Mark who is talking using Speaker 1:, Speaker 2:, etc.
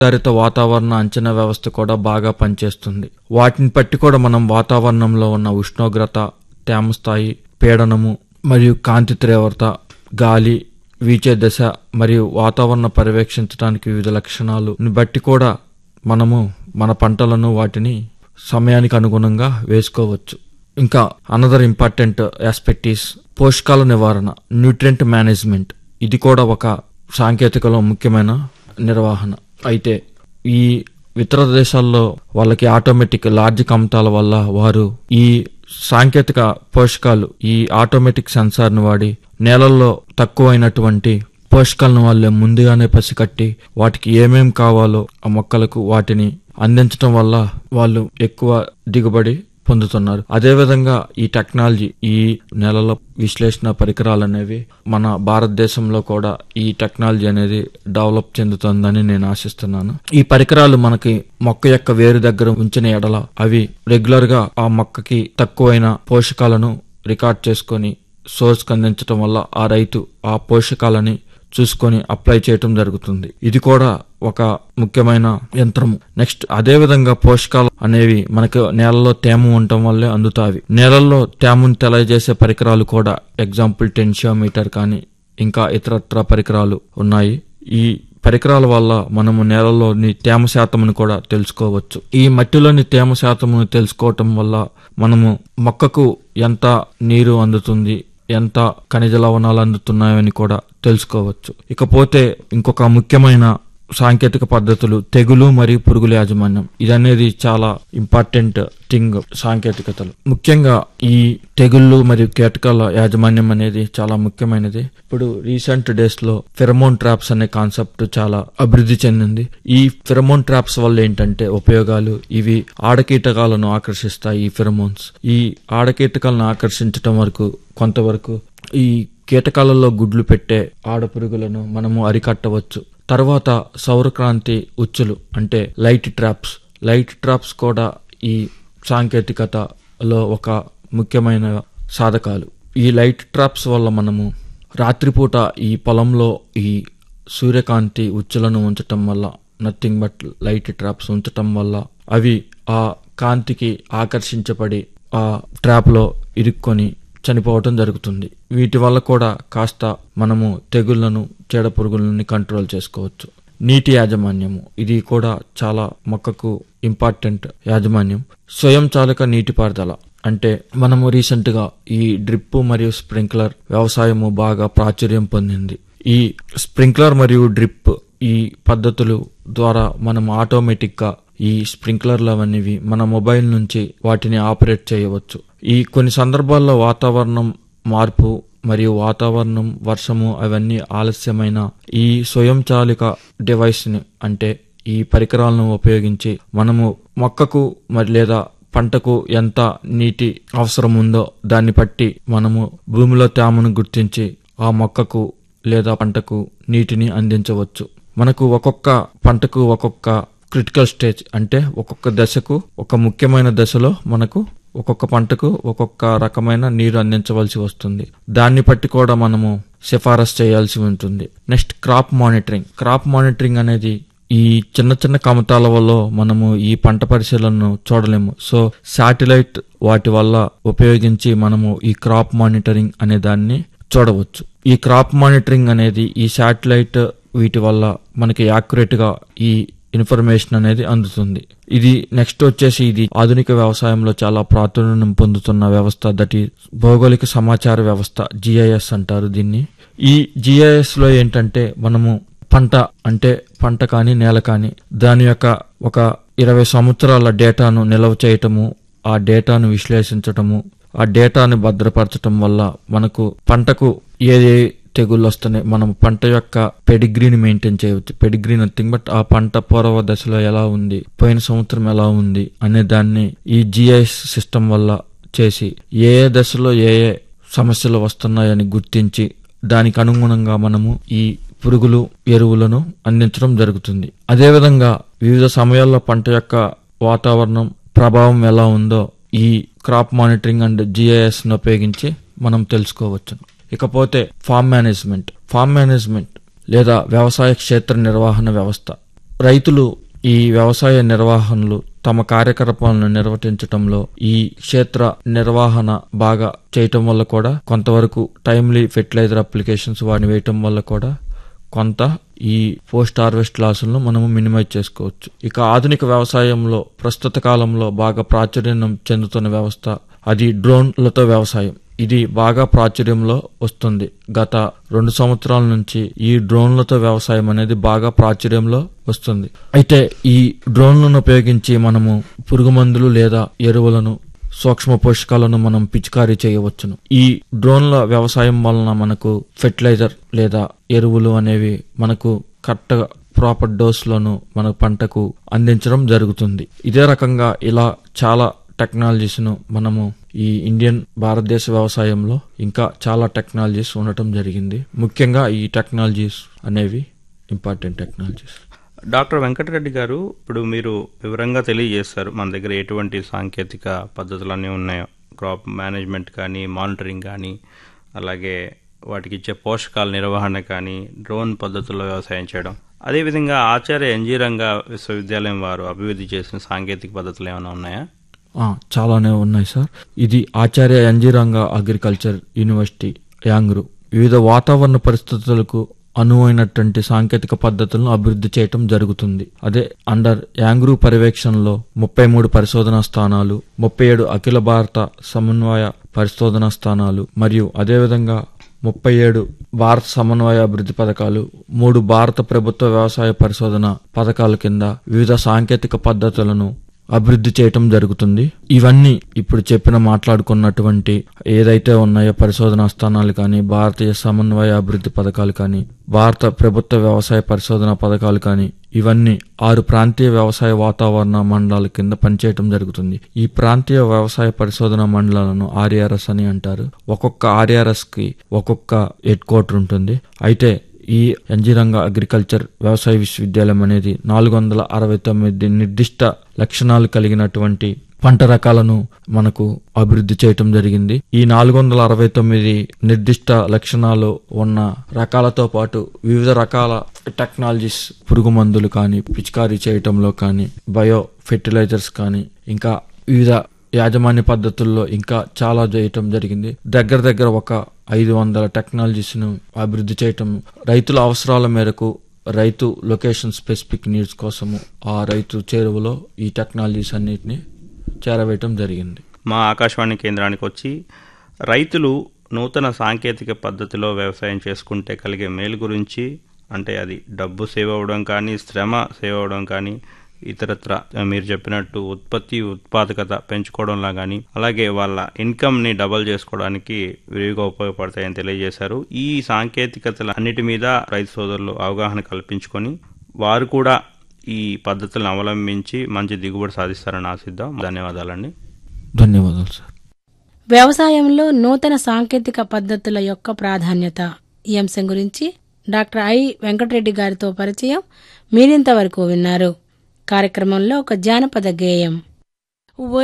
Speaker 1: ఆధారిత వాతావరణ అంచనా వ్యవస్థ కూడా బాగా పనిచేస్తుంది వాటిని బట్టి కూడా మనం వాతావరణంలో ఉన్న ఉష్ణోగ్రత తేమ స్థాయి పీడనము మరియు కాంతి తీవ్రత గాలి వీచే దశ మరియు వాతావరణ పర్యవేక్షించడానికి వివిధ లక్షణాలు బట్టి కూడా మనము మన పంటలను వాటిని సమయానికి అనుగుణంగా వేసుకోవచ్చు ఇంకా అనదర్ ఇంపార్టెంట్ ఆస్పెక్ట్ ఈస్ పోషకాల నివారణ న్యూట్రియంట్ మేనేజ్మెంట్ ఇది కూడా ఒక సాంకేతికలో ముఖ్యమైన నిర్వహణ అయితే ఈ ఇతర దేశాల్లో వాళ్ళకి ఆటోమేటిక్ లార్జ్ కమతాల వల్ల వారు ఈ సాంకేతిక పోషకాలు ఈ ఆటోమేటిక్ సెన్సార్ను వాడి నేలల్లో తక్కువైనటువంటి పోషకాలను వాళ్ళు ముందుగానే పసికట్టి వాటికి ఏమేం కావాలో ఆ మొక్కలకు వాటిని అందించడం వల్ల వాళ్ళు ఎక్కువ దిగుబడి పొందుతున్నారు అదేవిధంగా ఈ టెక్నాలజీ ఈ నెలలో విశ్లేషణ పరికరాలు అనేవి మన భారతదేశంలో కూడా ఈ టెక్నాలజీ అనేది డెవలప్ చెందుతుందని నేను ఆశిస్తున్నాను ఈ పరికరాలు మనకి మొక్క యొక్క వేరు దగ్గర ఉంచిన ఎడల అవి రెగ్యులర్ గా ఆ మొక్కకి తక్కువైన పోషకాలను రికార్డ్ చేసుకొని సోర్స్ అందించడం వల్ల ఆ రైతు ఆ పోషకాలని చూసుకొని అప్లై చేయటం జరుగుతుంది ఇది కూడా ఒక ముఖ్యమైన యంత్రము నెక్స్ట్ అదే విధంగా పోషకాలు అనేవి మనకు నేలలో తేమ ఉండటం వల్లే అందుతాయి నేలల్లో తేమను తెలియజేసే పరికరాలు కూడా ఎగ్జాంపుల్ టెన్షియోమీటర్ కానీ ఇంకా ఇతరత్ర పరికరాలు ఉన్నాయి ఈ పరికరాల వల్ల మనము నేలలోని తేమ శాతమును కూడా తెలుసుకోవచ్చు ఈ మట్టిలోని తేమ శాతమును తెలుసుకోవటం వల్ల మనము మొక్కకు ఎంత నీరు అందుతుంది ఎంత ఖనిజ లవణాలు అందుతున్నాయని కూడా తెలుసుకోవచ్చు ఇకపోతే ఇంకొక ముఖ్యమైన సాంకేతిక పద్ధతులు తెగులు మరియు పురుగుల యాజమాన్యం ఇదనేది చాలా ఇంపార్టెంట్ థింగ్ సాంకేతికతలు ముఖ్యంగా ఈ తెగుళ్ళు మరియు కీటకాల యాజమాన్యం అనేది చాలా ముఖ్యమైనది ఇప్పుడు రీసెంట్ డేస్ లో ఫెరమోన్ ట్రాప్స్ అనే కాన్సెప్ట్ చాలా అభివృద్ధి చెందింది ఈ ఫెరమోన్ ట్రాప్స్ వల్ల ఏంటంటే ఉపయోగాలు ఇవి ఆడకీటకాలను ఆకర్షిస్తాయి ఈ ఫెరమోన్స్ ఈ ఆడకీటకాలను ఆకర్షించటం వరకు కొంతవరకు ఈ కీటకాలలో గుడ్లు పెట్టే ఆడపురుగులను మనము అరికట్టవచ్చు తర్వాత సౌరక్రాంతి ఉచ్చులు అంటే లైట్ ట్రాప్స్ లైట్ ట్రాప్స్ కూడా ఈ సాంకేతికతలో ఒక ముఖ్యమైన సాధకాలు ఈ లైట్ ట్రాప్స్ వల్ల మనము రాత్రిపూట ఈ పొలంలో ఈ సూర్యకాంతి ఉచ్చులను ఉంచటం వల్ల నథింగ్ బట్ లైట్ ట్రాప్స్ ఉంచటం వల్ల అవి ఆ కాంతికి ఆకర్షించబడి ఆ ట్రాప్లో ఇరుక్కొని చనిపోవటం జరుగుతుంది వీటి వల్ల కూడా కాస్త మనము తెగుళ్లను చీడ పురుగులని కంట్రోల్ చేసుకోవచ్చు నీటి యాజమాన్యము ఇది కూడా చాలా మొక్కకు ఇంపార్టెంట్ యాజమాన్యం స్వయం చాలక నీటిపారుదల అంటే మనము రీసెంట్ గా ఈ డ్రిప్ మరియు స్ప్రింక్లర్ వ్యవసాయము బాగా ప్రాచుర్యం పొందింది ఈ స్ప్రింక్లర్ మరియు డ్రిప్ ఈ పద్ధతులు ద్వారా మనం ఆటోమేటిక్ గా ఈ స్ప్రింక్లర్లు అవన్నీ మన మొబైల్ నుంచి వాటిని ఆపరేట్ చేయవచ్చు ఈ కొన్ని సందర్భాల్లో వాతావరణం మార్పు మరియు వాతావరణం వర్షము అవన్నీ ఆలస్యమైన ఈ స్వయంచాలిక డివైస్ ని అంటే ఈ పరికరాలను ఉపయోగించి మనము మొక్కకు మరి లేదా పంటకు ఎంత నీటి అవసరం ఉందో దాన్ని బట్టి మనము భూమిలో తేమను గుర్తించి ఆ మొక్కకు లేదా పంటకు నీటిని అందించవచ్చు మనకు ఒక్కొక్క పంటకు ఒక్కొక్క క్రిటికల్ స్టేజ్ అంటే ఒక్కొక్క దశకు ఒక ముఖ్యమైన దశలో మనకు ఒక్కొక్క పంటకు ఒక్కొక్క రకమైన నీరు అందించవలసి వస్తుంది దాన్ని బట్టి కూడా మనము సిఫారసు చేయాల్సి ఉంటుంది next crop monitoring crop monitoring అనేది ఈ చిన్న చిన్న కమతాల వల్ల మనము ఈ పంట పరిశీలనను చూడలేము సో శాటిలైట్ వాటి వల్ల ఉపయోగించి మనము ఈ క్రాప్ మానిటరింగ్ అనే దాన్ని చూడవచ్చు ఈ క్రాప్ మానిటరింగ్ అనేది ఈ శాటిలైట్ వీటి వల్ల మనకి యాక్యురేట్ గా ఈ ఇన్ఫర్మేషన్ అనేది అందుతుంది ఇది నెక్స్ట్ వచ్చేసి ఇది ఆధునిక వ్యవసాయంలో చాలా ప్రాచుర్యం పొందుతున్న వ్యవస్థ దట్ ఈ భౌగోళిక సమాచార వ్యవస్థ జిఐఎస్ అంటారు దీన్ని ఈ జిఐఎస్ లో ఏంటంటే మనము పంట అంటే పంట కానీ నేల కానీ దాని యొక్క ఒక ఇరవై సంవత్సరాల డేటాను నిల్వ చేయటము ఆ డేటాను విశ్లేషించటము ఆ డేటాను భద్రపరచటం వల్ల మనకు పంటకు ఏ ఏ తెగుళ్ళు వస్తున్నాయి మనం పంట యొక్క పెడిగ్రీని మెయింటైన్ చేయవచ్చు పెడిగ్రీ నథింగ్ బట్ ఆ పంట పూర్వ దశలో ఎలా ఉంది పోయిన సంవత్సరం ఎలా ఉంది అనే దాన్ని ఈ జిఐఎస్ సిస్టమ్ వల్ల చేసి ఏ ఏ దశలో ఏ ఏ సమస్యలు వస్తున్నాయని గుర్తించి దానికి అనుగుణంగా మనము ఈ పురుగులు ఎరువులను అందించడం జరుగుతుంది అదేవిధంగా వివిధ సమయాల్లో పంట యొక్క వాతావరణం ప్రభావం ఎలా ఉందో ఈ క్రాప్ మానిటరింగ్ అండ్ జిఐఎస్ ను ఉపయోగించి మనం తెలుసుకోవచ్చు ఇకపోతే ఫామ్ మేనేజ్మెంట్ ఫామ్ మేనేజ్మెంట్ లేదా వ్యవసాయ క్షేత్ర నిర్వహణ వ్యవస్థ రైతులు ఈ వ్యవసాయ నిర్వహణలు తమ కార్యకలాపాలను నిర్వర్తించటంలో ఈ క్షేత్ర నిర్వహణ బాగా చేయటం వల్ల కూడా కొంతవరకు టైమ్లీ ఫెర్టిలైజర్ అప్లికేషన్స్ వాడిని వేయటం వల్ల కూడా కొంత ఈ పోస్ట్ హార్వెస్ట్ లాసులను మనము మినిమైజ్ చేసుకోవచ్చు ఇక ఆధునిక వ్యవసాయంలో ప్రస్తుత కాలంలో బాగా ప్రాచుర్యం చెందుతున్న వ్యవస్థ అది డ్రోన్లతో వ్యవసాయం ఇది బాగా ప్రాచుర్యంలో వస్తుంది గత రెండు సంవత్సరాల నుంచి ఈ డ్రోన్లతో వ్యవసాయం అనేది బాగా ప్రాచుర్యంలో వస్తుంది అయితే ఈ డ్రోన్లను ఉపయోగించి మనము పురుగు మందులు లేదా ఎరువులను సూక్ష్మ పోషకాలను మనం పిచికారీ చేయవచ్చును ఈ డ్రోన్ల వ్యవసాయం వలన మనకు ఫెర్టిలైజర్ లేదా ఎరువులు అనేవి మనకు కరెక్ట్గా ప్రాపర్ డోస్లను మన పంటకు అందించడం జరుగుతుంది ఇదే రకంగా ఇలా చాలా టెక్నాలజీస్ను మనము ఈ ఇండియన్ భారతదేశ వ్యవసాయంలో ఇంకా చాలా టెక్నాలజీస్ ఉండటం జరిగింది ముఖ్యంగా ఈ టెక్నాలజీస్ అనేవి ఇంపార్టెంట్ టెక్నాలజీస్
Speaker 2: డాక్టర్ వెంకటరెడ్డి గారు ఇప్పుడు మీరు వివరంగా తెలియజేస్తారు మన దగ్గర ఎటువంటి సాంకేతిక పద్ధతులన్నీ ఉన్నాయో క్రాప్ మేనేజ్మెంట్ కానీ మానిటరింగ్ కానీ అలాగే వాటికి ఇచ్చే పోషకాల నిర్వహణ కానీ డ్రోన్ పద్ధతుల్లో వ్యవసాయం చేయడం అదేవిధంగా ఆచార్య ఎన్జీ రంగ విశ్వవిద్యాలయం వారు అభివృద్ధి చేసిన సాంకేతిక పద్ధతులు ఏమైనా ఉన్నాయా
Speaker 1: ఆ, చాలానే ఉన్నాయి సార్ ఇది ఆచార్య ఎంజీరంగా అగ్రికల్చర్ యూనివర్సిటీ యాంగ్రు వివిధ వాతావరణ పరిస్థితులకు అనువైనటువంటి సాంకేతిక పద్ధతులను అభివృద్ధి చేయటం జరుగుతుంది అదే అండర్ యాంగ్రూ పర్యవేక్షణలో ముప్పై మూడు పరిశోధనా స్థానాలు ముప్పై ఏడు అఖిల భారత సమన్వయ పరిశోధనా స్థానాలు మరియు అదేవిధంగా ముప్పై ఏడు భారత సమన్వయ అభివృద్ధి పథకాలు మూడు భారత ప్రభుత్వ వ్యవసాయ పరిశోధన పథకాల కింద వివిధ సాంకేతిక పద్ధతులను అభివృద్ధి చేయటం జరుగుతుంది ఇవన్నీ ఇప్పుడు చెప్పిన మాట్లాడుకున్నటువంటి ఏదైతే ఉన్నాయో పరిశోధనా స్థానాలు కానీ భారతీయ సమన్వయ అభివృద్ధి పథకాలు కానీ భారత ప్రభుత్వ వ్యవసాయ పరిశోధన పథకాలు కానీ ఇవన్నీ ఆరు ప్రాంతీయ వ్యవసాయ వాతావరణ మండలాల కింద పనిచేయటం జరుగుతుంది ఈ ప్రాంతీయ వ్యవసాయ పరిశోధన మండలాలను ఆర్ఆర్ఎస్ అని అంటారు ఒక్కొక్క ఆర్ఆర్ఎస్ కి ఒక్కొక్క హెడ్ క్వార్టర్ ఉంటుంది అయితే ఈ ఎంజిరంగ అగ్రికల్చర్ వ్యవసాయ విశ్వవిద్యాలయం అనేది నాలుగు వందల అరవై తొమ్మిది నిర్దిష్ట లక్షణాలు కలిగినటువంటి పంట రకాలను మనకు అభివృద్ధి చేయటం జరిగింది ఈ నాలుగు వందల అరవై తొమ్మిది నిర్దిష్ట లక్షణాలు ఉన్న రకాలతో పాటు వివిధ రకాల టెక్నాలజీస్ పురుగు మందులు కానీ పిచికారీ చేయటంలో కానీ బయో ఫెర్టిలైజర్స్ కానీ ఇంకా వివిధ యాజమాన్య పద్ధతుల్లో ఇంకా చాలా చేయటం జరిగింది దగ్గర దగ్గర ఒక ఐదు వందల టెక్నాలజీస్ ను అభివృద్ధి చేయటం రైతుల అవసరాల మేరకు రైతు లొకేషన్ స్పెసిఫిక్ నీడ్స్ కోసము ఆ రైతు చేరువలో ఈ టెక్నాలజీస్ అన్నిటిని చేరవేయటం జరిగింది
Speaker 2: మా ఆకాశవాణి కేంద్రానికి వచ్చి రైతులు నూతన సాంకేతిక పద్ధతిలో వ్యవసాయం చేసుకుంటే కలిగే మేలు గురించి అంటే అది డబ్బు సేవ్ అవ్వడం కానీ శ్రమ సేవ్ అవ్వడం కానీ ఇతరత్ర మీరు చెప్పినట్టు ఉత్పత్తి ఉత్పాదకత పెంచుకోవడంలా కానీ అలాగే వాళ్ళ ఇన్కమ్ని డబల్ చేసుకోవడానికి విరివిగా ఉపయోగపడతాయని తెలియజేశారు ఈ సాంకేతికతల అన్నిటి మీద రైతు సోదరులు అవగాహన కల్పించుకొని వారు కూడా ఈ పద్ధతులను అవలంబించి మంచి దిగుబడి సాధిస్తారని ఆశిద్దాం ధన్యవాదాలండి
Speaker 1: ధన్యవాదాలు సార్
Speaker 3: వ్యవసాయంలో నూతన సాంకేతిక పద్ధతుల యొక్క ప్రాధాన్యత ఈ అంశం గురించి డాక్టర్ ఐ వెంకటరెడ్డి గారితో పరిచయం మీరింతవరకు విన్నారు కార్యక్రమంలో ఒక జానపద గేయం